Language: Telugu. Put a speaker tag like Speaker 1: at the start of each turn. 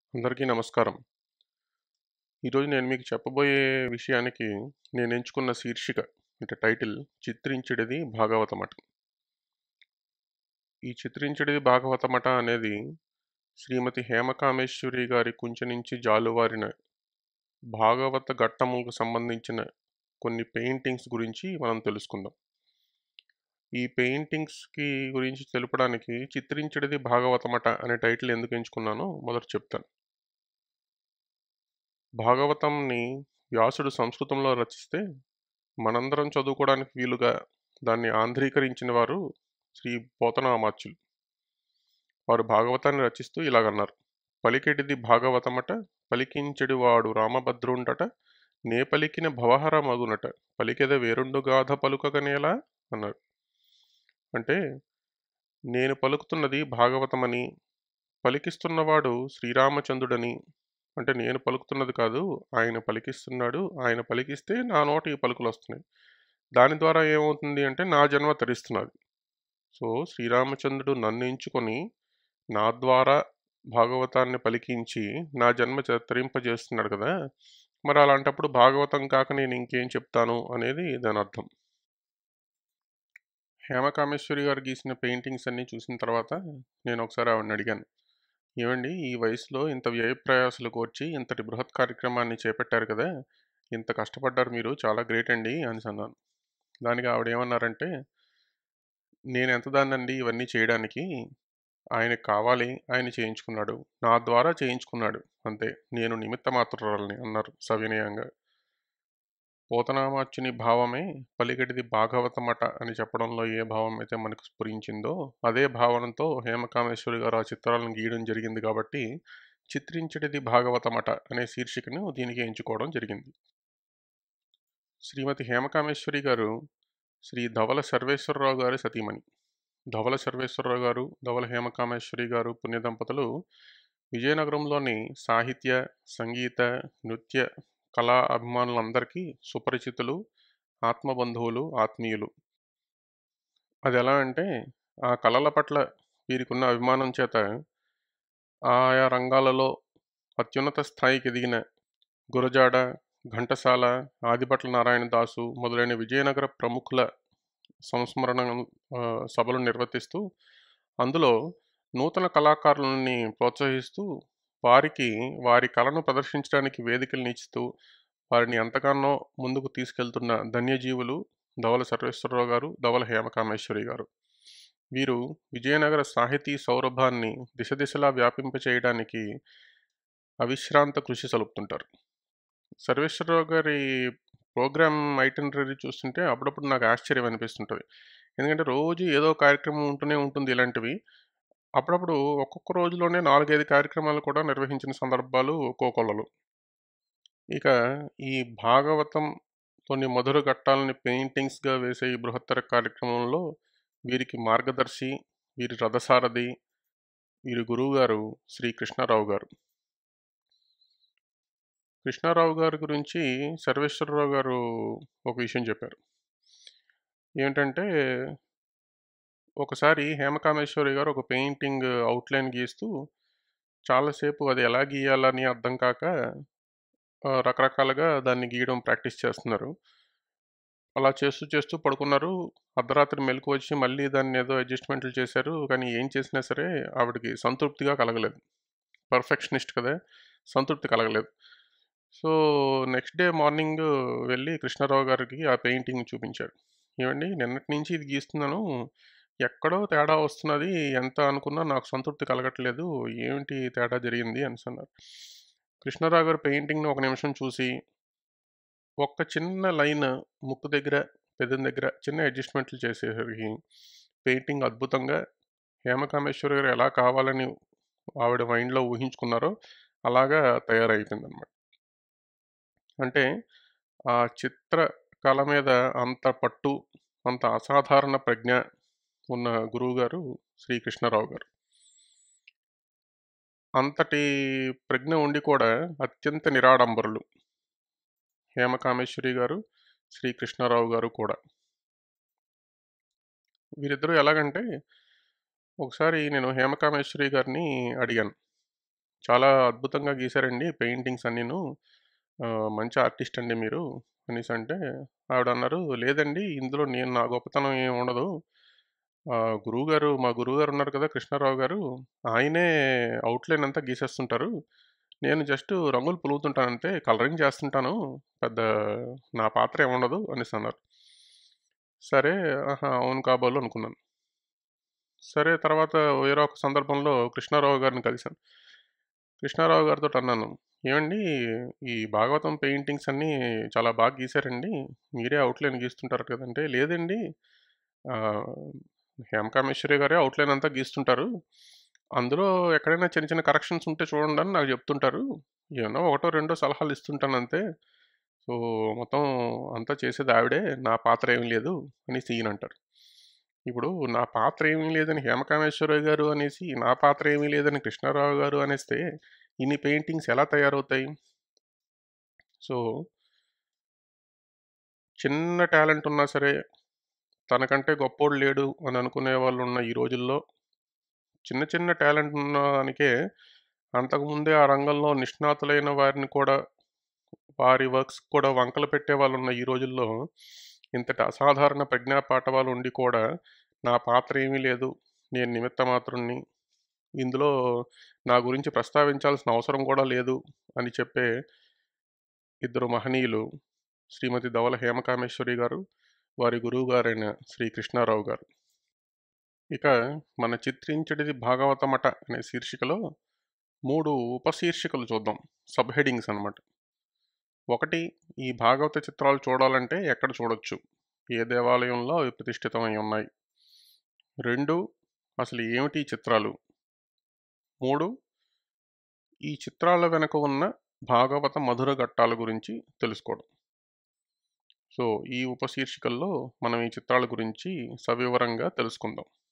Speaker 1: అందరికీ నమస్కారం. ఈరోజు నేను మీకు చెప్పబోయే విషయానికి నేను ఎంచుకున్న శీర్షిక అంటే టైటిల్ 'చిత్రించెడిది భాగవతమట'. ఈ 'చిత్రించెడిది భాగవతమట' అనేది శ్రీమతి హేమకామేశ్వరి గారి కుంచె నుంచి జాలువారిన భాగవత ఘట్టములకు సంబంధించిన కొన్ని పెయింటింగ్స్ గురించి మనం తెలుసుకుందాం. ఈ పెయింటింగ్స్‌కి గురించి తెలుపడానికి 'చిత్రించెడిది భాగవతమట' అనే టైటిల్ ఎందుకు ఎంచుకున్నానో మొదట చెప్తాను. భాగవతంని వ్యాసుడు సంస్కృతంలో రచిస్తే మనందరం చదువుకోవడానికి వీలుగా దాన్ని ఆంధ్రీకరించిన వారు శ్రీ పోతనామాత్యులు. వారు భాగవతాన్ని రచిస్తూ ఇలాగన్నారు. పలికెడిది భాగవతమట పలికించెడివాడు రామభద్రుండట నే పలికిన భవహరమగునట పలికెద వేరొండు గాథ పలుకగనేలా అన్నారు. అంటే నేను పలుకుతున్నది భాగవతమని పలికిస్తున్నవాడు శ్రీరామచంద్రుడని అంటే నేను పలుకుతున్నది కాదు ఆయన పలికిస్తున్నాడు ఆయన పలికిస్తే నా నోట ఈ పలుకులు వస్తున్నాయి దాని ద్వారా ఏమవుతుంది అంటే నా జన్మ తరిస్తున్నది సో శ్రీరామచంద్రుడు నన్ను ఎంచుకొని నా ద్వారా భాగవతాన్ని పలికించి నా జన్మ చ- తరింపజేస్తున్నాడు కదా మరి అలాంటప్పుడు భాగవతం కాక నేను ఇంకేం చెప్తాను అనేది దాని అర్థం హేమకామేశ్వరి గారు గీసిన పెయింటింగ్స్ అన్నీ చూసిన తర్వాత నేను ఒకసారి ఆవిడని అడిగాను ఏమండి ఈ వయసులో ఇంత వ్యయ ప్రయాసలు కోర్చి ఇంతటి బృహత్ కార్యక్రమాన్ని చేపట్టారు కదా ఇంత కష్టపడ్డారు మీరు చాలా గ్రేట్ అండి అని అన్నాను దానికి ఆవిడ ఏమన్నారంటే నేను ఎంత దాన్నండి ఇవన్నీ చేయడానికి ఆయనకు కావాలి ఆయన చేయించుకున్నాడు నా ద్వారా చేయించుకున్నాడు అంతే నేను నిమిత్త మాత్రురాలని అన్నారు సవినయంగా పోతనామాచ్యుని భావమే పలిగడిది భాగవతమట అని చెప్పడంలో ఏ భావం అయితే మనకు స్ఫురించిందో అదే భావనతో హేమకామేశ్వరి గారు ఆ చిత్రాలను గీయడం జరిగింది కాబట్టి చిత్రించడిది భాగవతమట అనే శీర్షికను దీనికి ఎంచుకోవడం జరిగింది శ్రీమతి హేమకామేశ్వరి గారు శ్రీ ధవల సర్వేశ్వరరావు గారి సతీమణి ధవల సర్వేశ్వరరావు గారు ధవల హేమకామేశ్వరి గారు పుణ్య దంపతులు విజయనగరంలోని సాహిత్య సంగీత నృత్య కళా అభిమానులందరికీ సుపరిచితులు ఆత్మబంధువులు ఆత్మీయులు అది ఎలా అంటే ఆ కళల పట్ల వీరికి ఉన్న అభిమానం చేత ఆయా రంగాలలో అత్యున్నత స్థాయికి ఎదిగిన గురజాడ ఘంటసాల ఆదిభట్ల నారాయణ దాసు మొదలైన విజయనగర ప్రముఖుల సంస్మరణ ఆ, సభలు నిర్వర్తిస్తూ అందులో నూతన కళాకారులని ప్రోత్సహిస్తూ వారికి వారి కళను ప్రదర్శించడానికి వేదికలను ఇస్తూ వారిని ఎంతగానో ముందుకు తీసుకెళ్తున్న ధన్యజీవులు ధవల సర్వేశ్వరరావు గారు ధవల హేమకామేశ్వరి గారు వీరు విజయనగర సాహితీ సౌరభాన్ని దిశ దిశలా వ్యాపింపచేయడానికి అవిశ్రాంత కృషి సలుపుతుంటారు సర్వేశ్వరరావు గారి ప్రోగ్రామ్ ఐటనరీ చూస్తుంటే అప్పుడప్పుడు నాకు ఆశ్చర్యం అనిపిస్తుంటుంది ఎందుకంటే రోజు ఏదో కార్యక్రమం ఉంటూనే ఉంటుంది ఇలాంటివి అప్పుడప్పుడు ఒక్కొక్క రోజులోనే నాలుగైదు కార్యక్రమాలు కూడా నిర్వహించిన సందర్భాలు ఒక్కొక్కళ్ళు ఇక ఈ భాగవతం కొన్ని మధుర ఘట్టాలని పెయింటింగ్స్గా వేసే ఈ బృహత్తర కార్యక్రమంలో వీరికి మార్గదర్శి వీరి రథసారథి వీరి గురువు గారు శ్రీ కృష్ణారావు గారు కృష్ణారావు గారి గురించి సర్వేశ్వరరావు గారు ఒక విషయం చెప్పారు ఏంటంటే ఒకసారి హేమకామేశ్వరి గారు ఒక పెయింటింగ్ అవుట్లైన్ గీస్తూ చాలాసేపు అది ఎలా గీయాలని అర్థం కాక ఆ, రకరకాలుగా దాన్ని గీయడం ప్రాక్టీస్ చేస్తున్నారు అలా చేస్తూ చేస్తూ పడుకున్నారు అర్ధరాత్రి మెలకు వచ్చి మళ్ళీ దాన్ని ఏదో అడ్జస్ట్మెంట్లు చేశారు కానీ ఏం చేసినా సరే ఆవిడకి సంతృప్తిగా కలగలేదు పర్ఫెక్షనిస్ట్ కదా సంతృప్తి కలగలేదు సో నెక్స్ట్ డే మార్నింగ్ వెళ్ళి కృష్ణారావు గారికి ఆ పెయింటింగ్ చూపించాడు ఏమండి నిన్నటి నుంచి ఇది గీస్తున్నాను ఎక్కడో తేడా వస్తున్నది ఎంత అనుకున్నా నాకు సంతృప్తి కలగట్లేదు ఏమిటి తేడా జరిగింది అని అన్నారు కృష్ణారావు గారు పెయింటింగ్ని ఒక నిమిషం చూసి ఒక్క చిన్న లైన్ ముక్కు దగ్గర పెద్దం దగ్గర చిన్న అడ్జస్ట్మెంట్లు చేసేసరికి పెయింటింగ్ అద్భుతంగా హేమకామేశ్వరి గారు ఎలా కావాలని ఆవిడ మైండ్లో ఊహించుకున్నారో అలాగా తయారైపోయింది అనమాట అంటే ఆ చిత్రకళ మీద అంత పట్టు అంత అసాధారణ ప్రజ్ఞ ఉన్న గురువు గారు శ్రీకృష్ణారావు గారు అంతటి ప్రజ్ఞ ఉండి కూడా అత్యంత నిరాడంబరులు హేమకామేశ్వరి గారు శ్రీకృష్ణారావు గారు కూడా వీరిద్దరూ ఎలాగంటే ఒకసారి నేను హేమకామేశ్వరి గారిని అడిగాను చాలా అద్భుతంగా గీశారండి పెయింటింగ్స్ అన్నీను. ఆహ్, మంచి ఆర్టిస్ట్ అండి మీరు అనేసంటే ఆవిడన్నారు, "లేదండి ఇందులో నేను నా గొప్పతనం ఏమి ఉండదు. ఆహ్, గురువుగారు మా గురువుగారు ఉన్నారు కదా! కృష్ణారావు గారు ఆయనే అవుట్‌లైన్ అంతా గీసేస్తుంటారు. నేను జస్ట్ రంగులు పులుముతుంటాను అంతే. కలరింగ్ చేస్తుంటాను. పెద్ద నా పాత్ర ఏముండదు" అనేసన్నారు. సరే ఆహా! అవును కాబోలు అనుకున్నాను. సరే తర్వాత వేరే ఒక సందర్భంలో కృష్ణారావు గారిని కలిసాను. కృష్ణారావు గారితోటి అన్నాను, "ఏవండీ ఈ భాగవతం పెయింటింగ్స్ అన్నీ చాలా బాగా గీశారండి. మీరే అవుట్‌లైన్ గీస్తుంటారు కదంటే" "లేదండి ఆహ్, హేమకామేశ్వరి గారే అవుట్‌లైన్ అంతా గీస్తుంటారు. అందులో ఎక్కడైనా చిన్న చిన్న కరెక్షన్స్ ఉంటే చూడండి" అని నాకు చెప్తుంటారు. ఏమన్నా ఒకటో రెండో సలహాలు ఇస్తుంటాను అంతే. సో, మొత్తం అంతా చేసేది ఆవిడే. నా పాత్ర ఏమీ లేదు అనేసి ఈయనంటారు. ఇప్పుడు నా పాత్ర ఏమీ లేదని హేమకామేశ్వరరావు గారు అనేసి, నా పాత్ర ఏమీ లేదని కృష్ణారావు గారు అనేస్తే ఇన్ని పెయింటింగ్స్ ఎలా తయారవుతాయి? సో చిన్న టాలెంట్ ఉన్నా సరే, తనకంటే గొప్పోడు లేడు అని అనుకునే వాళ్ళున్న ఈ రోజుల్లో, చిన్న చిన్న టాలెంట్ ఉన్న దానికే అంతకుముందే ఆ రంగంలో నిష్ణాతులైన వారిని కూడా వారి వర్క్స్ కూడా వంకలు పెట్టేవాళ్ళున్న ఈ రోజుల్లో, ఇంతటి అసాధారణ ప్రజ్ఞా పాటవాలు ఉండి కూడా, నా పాత్ర ఏమీ లేదు. నేను నిమిత్త మాత్రుడిని. ఇందులో నా గురించి ప్రస్తావించాల్సిన అవసరం కూడా లేదు అని చెప్పే ఇద్దరు మహనీయులు శ్రీమతి ధవల హేమకామేశ్వరి గారు, వారి గురువుగారైన శ్రీ కృష్ణారావు గారు. ఇక మన చిత్రించడిది భాగవతమట అనే శీర్షికలో 3 ఉపశీర్షికలు చూద్దాం. సబ్ హెడింగ్స్ అనమాట. ఒకటి ఈ భాగవత చిత్రాలు చూడాలంటే ఎక్కడ చూడొచ్చు? ఏ దేవాలయంలో అవి ప్రతిష్ఠితమై ఉన్నాయి? 2 అసలు ఏమిటి ఈ చిత్రాలు? 3 ఈ చిత్రాల వెనక ఉన్న భాగవత మధుర ఘట్టాల గురించి తెలుసుకోవడం. సో, ఈ ఉపశీర్షికల్లో మనం ఈ చిత్రాల గురించి సవివరంగా తెలుసుకుందాం.